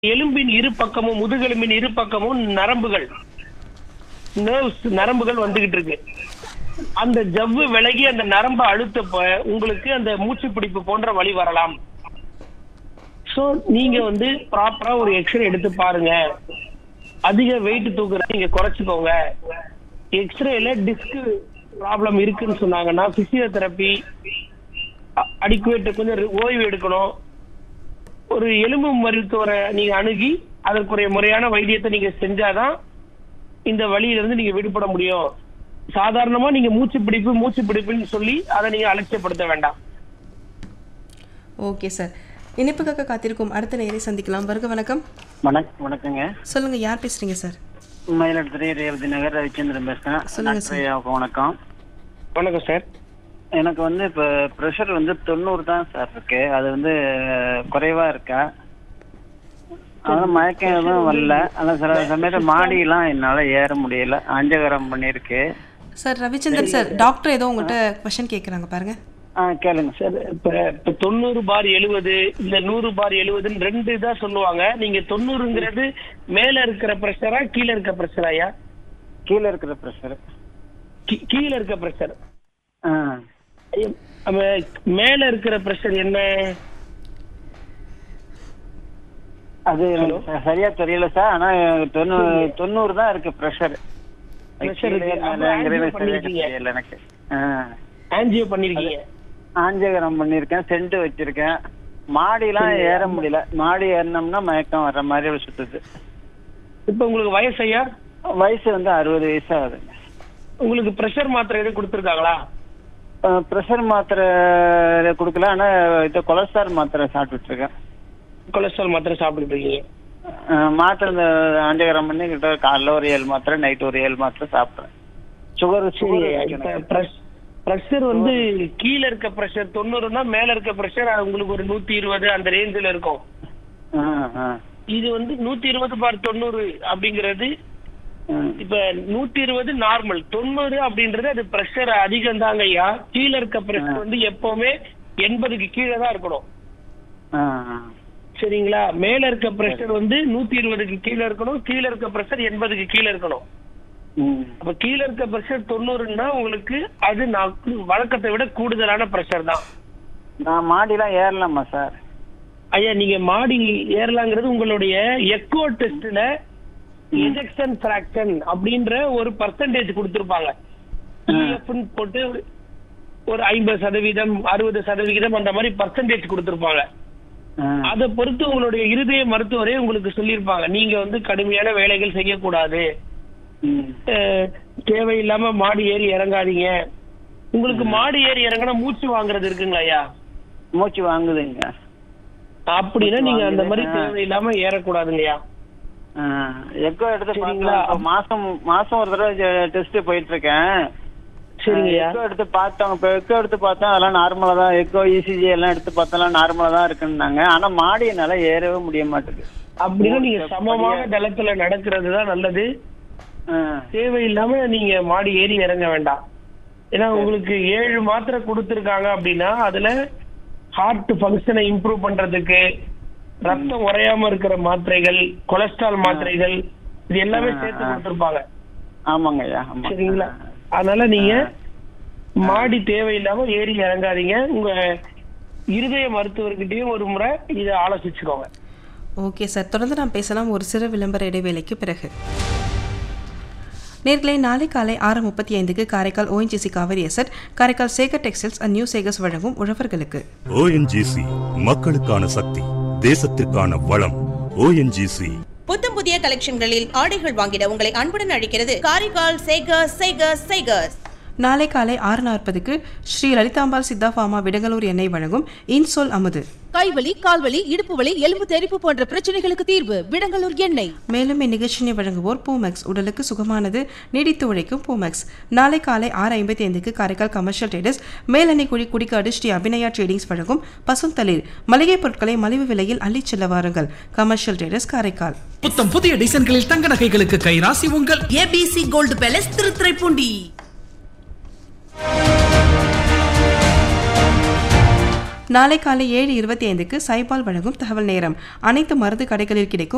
எலும்பின் இரு பக்கமும் முதுகெலும்பின் இரு பக்கமும் நரம்புகள் நர்வ்ஸ் நரம்புகள் வந்துகிட்டு இருக்கு அந்த ஜவ்வு விலகி அந்த நரம்பை அழுத்தப்ப உங்களுக்கு அந்த மூச்சு பிடிப்பு போன்ற வழி வரலாம் சோ நீங்க வந்து ப்ராப்பரா ஒரு எக்ஸ்ரே எடுத்து பாருங்க அதிக வெயிட் தூக்குறத நீங்க குறைச்சிக்கோங்க எக்ஸ்ரேல டிஸ்க் ப்ராப்ளம் இருக்குன்னு சொன்னாங்கன்னா பிசியோதெரப்பி அடிக்குவேட் கொஞ்சம் ரி- ஓய்வு எடுக்கணும் ஒரு எலும்பு மருத்துவரை நீங்க அணுகி அதற்குரிய முறையான வைத்தியத்தை நீங்க செஞ்சாதான் இந்த வழியிலிருந்து நீங்க விடுபட முடியும் சாதாரணமா நீங்க மூச்சு பிடிப்பு மூச்சு பிடிப்புன்னு சொல்லி அதை நீங்க அலட்சியப்படுத்த வேண்டாம் ஓகே சார் இனிப்புக்காக காத்திருக்கும் அடுத்த நேரை சந்திக்கலாம் வருக வணக்கம் வணக்கம் வணக்கங்க சொல்லுங்க யார் பேசுறீங்க சார் மயிலாடுதுறை ரேவதி நகர் ரவிச்சந்திரன் பேசுறேன் சொல்லுங்க டாக்டர் ஐயாவுக்கு வணக்கம் வணக்கம் சார் எனக்கு வந்து இப்போ ப்ரெஷர் வந்து தொண்ணூறு தான் சார் இருக்கு அது வந்து குறைவா இருக்கா அதான் மயக்கம் எதுவும் வரல ஆனால் சில சமயத்தில் மாடியெல்லாம் என்னால் ஏற முடியல அஞ்சகரம் பண்ணியிருக்கு சார் ரவிச்சந்திரன் சார் டாக்டர் ஏதோ உங்கள்கிட்ட கொஷின் கேட்குறாங்க பாருங்க ஆ கேளுங்க சார் சார் இப்ப இப்ப தொண்ணூறு பார் எழுவது இந்த நூறு பார் எழுவதுன்னு ரெண்டு தான் சொல்லுவாங்க நீங்க தொண்ணூறுங்கிறது மேல இருக்கிற ப்ரெஷரா கீழே இருக்க ப்ரெஷராயா கீழே இருக்கிற ப்ரெஷர் கீழே இருக்க ப்ரெஷர் ஆ மேல இருக்கிற ப்ரெஷர் என்ன அது எனக்கு ச- சரியா தெரியல சார் ஆனால் தொண்ணூறு தொண்ணூறு தான் இருக்கு ப்ரெஷர் Pressure இருக்கு. அப்ப angio பண்ணிருக்கீங்க. தெரியல எனக்கு ஆ ஆன்ஜியோ பண்ணிருக்கீங்க ஆஞ்சகரம் பண்ணிருக்கேன் சென்ட் வச்சிருக்கேன் மாடிலாம் ஏற முடியல மாடி ஏறினோம்னா மயக்கம் வர்ற மாதிரி ஒரு சுத்துது இப்ப உங்களுக்கு வயசு ஐயா வயசு வந்து அறுபது வயசு ஆகுதுங்க உங்களுக்கு பிரஷர் மாத்திரை எதுவும் கொடுத்துருக்காங்களா ப்ரெஷர் மாத்திரை கொடுக்கல ஆனா இது கொலஸ்ட்ரால் மாத்திரை சாப்பிட்டுட்டு இருக்கேன் கொலஸ்ட்ரால் மாத்திரை சாப்பிட்டுட்டு இருக்கீங்க அஹ் மாத்திரை இந்த ஆஞ்சகரம் பண்ணி கிட்ட காலைல ஒரு ஏழு மாத்திரை நைட் ஒரு ஏழு மாத்திரை சாப்பிட்றேன் சுகர் சுகர் பிரஷர் வந்து கீழ இருக்க பிரஷர் தொண்ணூறுனா மேல இருக்க பிரஷர் உங்களுக்கு ஒரு நூத்தி இருபது அந்த ரேஞ்சில இருக்கும் இது வந்து நூத்தி இருபது பார் தொண்ணூறு அப்படிங்கிறது இப்ப நூத்தி இருபது நார்மல் தொண்ணூறு அப்படின்றது அது பிரஷர் அதிகம் தாங்க ஐயா கீழ இருக்க பிரஷர் வந்து எப்பவுமே எண்பதுக்கு கீழே தான் இருக்கணும் சரிங்களா மேல இருக்க பிரஷர் வந்து நூத்தி இருபதுக்கு கீழே இருக்கணும் கீழ இருக்க பிரஷர் எண்பதுக்கு கீழே இருக்கணும் அப்ப கீழ இருக்க பிரஷர் தொண்ணூறுன்னா உங்களுக்கு அது நான் வழக்கத்தை விட கூடுதலான பிரஷர் தான் நான் மாடிலாம் ஏறலாமா சார் ஐயா நீங்க மாடி ஏறலாங்கிறது உங்களுடைய எக்கோ டெஸ்ட்ல எஜெக்ஷன் ஃபிராக்ஷன் அப்படின்ற ஒரு பர்சன்டேஜ் கொடுத்திருப்பாங்க EF ன்னு போட்டு ஒரு ஐம்பது சதவீதம் அறுபது சதவிகிதம் அந்த மாதிரி பர்சன்டேஜ் கொடுத்திருப்பாங்க அதை பொறுத்து உங்களுடைய இருதய மருத்துவரே உங்களுக்கு சொல்லியிருப்பாங்க நீங்க வந்து கடுமையான வேலைகள் செய்யக்கூடாது அஹ், தேவையில்லாம மாடி ஏறி இறங்காதீங்க உங்களுக்கு மாடி ஏறி இறங்கினா மூச்சு வாங்குறது இருக்குங்களா ஐயா மூச்சு வாங்குதுங்க அப்படின்னா நீங்க அந்த மாதிரி வாங்குது. தேவையில்லாம ஏறக்கூடாதுங்கய்யா எக்கோ எடுத்து சரிங்களா? பார்க்கலாம் இப்ப மாசம் மாசம் ஒரு தடவை டெஸ்ட் போயிட்டு இருக்கேன் சரிங்கய்யா எக்கோ எடுத்து பார்த்தோம் இப்போ எக்கோ எடுத்து பார்த்தா அதெல்லாம் நார்மலா தான் எக்கோ இசிஜி எல்லாம் எடுத்து பார்த்தாலாம் நார்மலா தான் இருக்குன்னாங்க ஆனா மாடி என்னால ஏறவே முடிய மாட்டேங்குது அப்படின்னா நீங்க சமமான தளத்துல நடக்கிறது தான் நல்லது ஆ, தேவையில்லாம நீங்க மாடி ஏறி இறங்க வேண்டாம் ஏன்னா உங்களுக்கு ஏழு மாத்திரை கொடுத்திருக்காங்க அப்படின்னா அதுல ஹார்ட் ஃபங்க்ஷனை இம்ப்ரூவ் பண்றதுக்கு ரத்தம் உறையாம இருக்கிற மாத்திரைகள் கொலஸ்ட்ரால் மாத்திரைகள் இது எல்லாமே சேர்த்து கொடுத்திருப்பாங்க ஆமாங்க ஐயா ஆமா சரிங்களா அதனால நீங்க மாடி தேவையில்லாம ஏறி இறங்காதீங்க உங்க இருதய மருத்துவர்கிட்டயும் ஒரு முறை இதை ஆலோசிச்சுக்கோங்க ஓகே சார் தொடர்ந்து நாம் பேசலாம் ஒரு சிறு விளம்பர இடைவேளைக்கு பிறகு நேர்களை நாளை காலை ஆறு முப்பத்தி ஐந்துக்கு Karaikal ONGC Kaveri asset Karaikal Sekar textiles and new Sekars வழங்கும் உழவர்களுக்கு ஓஎன்ஜிசி மக்களுக்கான சக்தி தேசத்திற்கான வளம் ஓஎன்ஜிசி புத்தம் புதிய கலெக்ஷன்களில் ஆடைகள் வாங்கிட உங்களை அன்புடன் அழைக்கிறது காரைக்கால் சேகர்ஸ் சேகர்ஸ் சேகர்ஸ் நாளை காலை ஆறு நாற்பதுக்கு ஸ்ரீ லலிதாம்பாள் சித்தா ஃபார்மா விடங்கலூர் எண்ணெய் வழங்கும் இன்சோல் அமுது கைவலி கால்வலி இடுப்பு வலி எலும்பு தெறிப்பு போன்ற பிரச்சனைகளுக்கு தீர்வு விடங்கலூர் எண்ணெய் மேலும் இந்நிகழ்ச்சியை வழங்குவோர் பூமெக்ஸ் உடலுக்கு சுகமானது நீடித்து உழைக்கும் பூமெக்ஸ் நாளை காலை ஆறு ஐம்பத்தி ஐந்துக்கு காரைக்கால் கமர்ஷியல் ட்ரேடர்ஸ் மேலணை குழி குடிக்காடு ஸ்ரீ அபிநயா ட்ரேடிங்ஸ் வழங்கும் பசுந்தளிர் மளிகை பொருட்களை மலிவு விலையில் அள்ளிச் செல்ல வாருங்கள் கமர்ஷியல் ட்ரேடர்ஸ் காரைக்கால் புத்தம் புதிய டிசைன்களில் தங்க நகைகளுக்கு கைராசி உங்கள் ஏபிசி கோல்டு பேலஸ் திருத்துறைப்பூண்டி நாளை காலை ஏழு இருபத்தி ஐந்துக்கு சைபால் வழங்கும் தகவல் நேரம் அனைத்து மருந்து கடைகளில் கிடைக்கும்